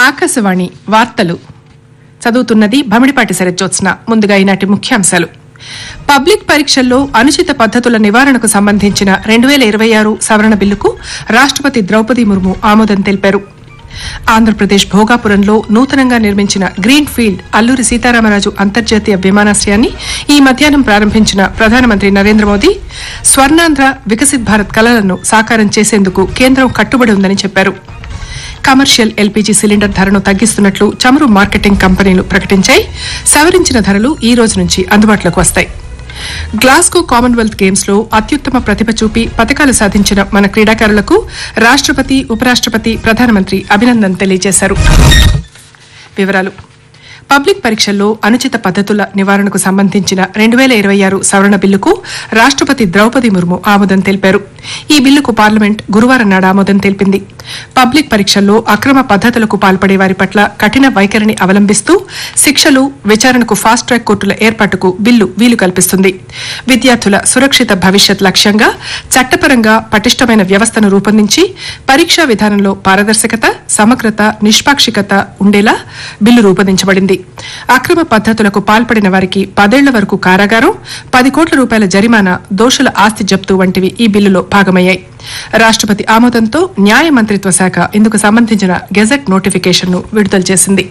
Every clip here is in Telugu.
ఆకాశవాణి వార్తలు చదువుతున్నది భమిడిపాటి శరజ్జోత్స్న ముందుగా ఈనాటి ముఖ్యాంశాలు పబ్లిక్ పరీక్షల్లో అనుచిత పద్దతుల నివారణకు సంబంధించిన రెండు వేల ఇరవై ఆరు సవరణ బిల్లుకు రాష్టపతి ద్రౌపది ముర్ము ఆమోదం తెలిపారు ఆంధ్రప్రదేశ్ భోగాపురంలో నూతనంగా నిర్మించిన గ్రీన్ ఫీల్డ్ అల్లూరి సీతారామరాజు అంతర్జాతీయ విమానాశ్రయాన్ని ఈ మధ్యాహ్నం ప్రారంభించిన ప్రధానమంత్రి నరేంద్ర మోదీ స్వర్ణాంధ్ర వికసిత్ భారత్ కలలను సాకారం చేసేందుకు కేంద్రం కట్టుబడి ఉందని చెప్పారు కమర్షియల్ ఎల్పీజీ సిలిండర్ ధరను తగ్గిస్తున్నట్లు చమురు మార్కెటింగ్ కంపెనీలు ప్రకటించాయి సవరించిన ధరలు ఈ రోజు నుంచి అందుబాటులోకి వస్తాయి గ్లాస్గో కామన్వెల్త్ గేమ్స్ లో అత్యుత్తమ ప్రతిభ చూపి పథకాలు సాధించిన మన క్రీడాకారులకు రాష్టపతి ఉపరాష్టపతి ప్రధానమంత్రి అభినందన తెలియజేశారు వివరాలు పబ్లిక్ పరీక్షల్లో అనుచిత పద్దతుల నివారణకు సంబంధించిన రెండు వేల ఇరవై ఆరు సవరణ బిల్లుకు రాష్టపతి ద్రౌపది ముర్ము ఆమోదం తెలిపారు ఈ బిల్లుకు పార్లమెంట్ గురువారం నాడు ఆమోదం తెలిపింది పబ్లిక్ పరీక్షల్లో అక్రమ పద్దతులకు పాల్పడే వారి పట్ల కఠిన వైఖరిని అవలంబిస్తూ శిక్షలు విచారణకు ఫాస్ట్ ట్రాక్ కోర్టుల ఏర్పాటుకు బిల్లు వీలు కల్పిస్తుంది విద్యార్థుల సురక్షిత భవిష్యత్ లక్ష్యంగా చట్టపరంగా పటిష్టమైన వ్యవస్థను రూపొందించి పరీక్షా విధానంలో పారదర్శకత సమగ్రత నిష్పాక్షికత ఉండేలా బిల్లు రూపొందించబడింది అక్రమ పద్దతులకు పాల్పడిన వారికి పదేళ్ల వరకు కారాగారం పది కోట్ల రూపాయల జరిమానా దోషుల ఆస్తి జప్తు వంటివి ఈ బిల్లులో భాగమయ్యాయి రాష్టపతి ఆమోదంతో న్యాయ మంత్రిత్వ శాఖ ఇందుకు సంబంధించిన గెజెట్ నోటిఫికేషన్ను విడుదల చేసింది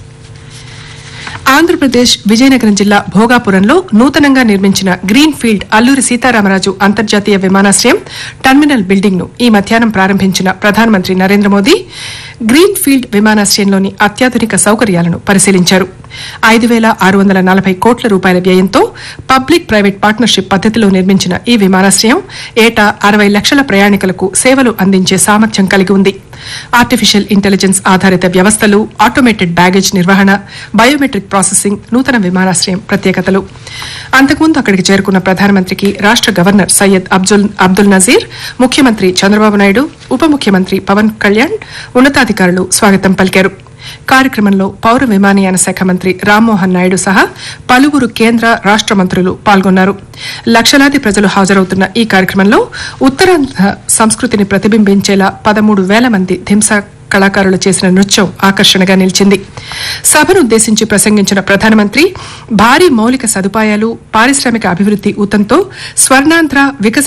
ఆంధ్రప్రదేశ్ విజయనగరం జిల్లా భోగాపురంలో నూతనంగా నిర్మించిన గ్రీన్ ఫీల్డ్ అల్లూరి సీతారామరాజు అంతర్జాతీయ విమానాశ్రయం టర్మినల్ బిల్డింగ్ ను ఈ మధ్యాహ్నం ప్రారంభించిన ప్రధానమంత్రి నరేంద్ర మోదీ గ్రీన్ ఫీల్డ్ విమానాశ్రయంలోని అత్యాధునిక సౌకర్యాలను పరిశీలించారు ఐదు వేల ఆరు వందల నలభై కోట్ల రూపాయల వ్యయంతో పబ్లిక్ ప్రైవేట్ పార్ట్నర్షిప్ పద్దతిలో నిర్మించిన ఈ విమానాశ్రయం ఏటా అరవై లక్షల ప్రయాణికులకు సేవలు అందించే సామర్థ్యం కలిగి ఉంది ఆర్టిఫిషియల్ ఇంటెలిజెన్స్ ఆధారిత వ్యవస్థలు ఆటోమేటెడ్ బ్యాగేజ్ నిర్వహణ బయోమెట్రిక్ ప్రాసెసింగ్ నూతన విమానాశ్రయం ప్రత్యేకతలు అంతకుముందు అక్కడికి చేరుకున్న ప్రధానమంత్రికి రాష్ట గవర్నర్ సయ్యద్ అబ్దుల్ అబ్దుల్ నజీర్ ముఖ్యమంత్రి చంద్రబాబు నాయుడు ఉప ముఖ్యమంత్రి పవన్ కళ్యాణ్ ఉన్నతాధికారులు స్వాగతం పలికారు కార్యక్రమంలో పౌర విమానయాన శాఖ మంత్రి రామ్మోహన్ నాయుడు సహా పలువురు కేంద్ర రాష్ట మంత్రులు పాల్గొన్నారు లక్షలాది ప్రజలు హాజరవుతున్న ఈ కార్యక్రమంలో ఉత్తరాంధ్ర సంస్కృతిని ప్రతిబింబించేలా పదమూడు వేల మంది ధింసా కళాకారులు చేసిన నృత్యం ఆకర్షణగా నిలిచింది సభను ఉద్దేశించి ప్రసంగించిన ప్రధానమంత్రి భారీ మౌలిక సదుపాయాలు పారిశ్రామిక అభివృద్ది ఊతంతో స్వర్ణాంధ్ర వికసిత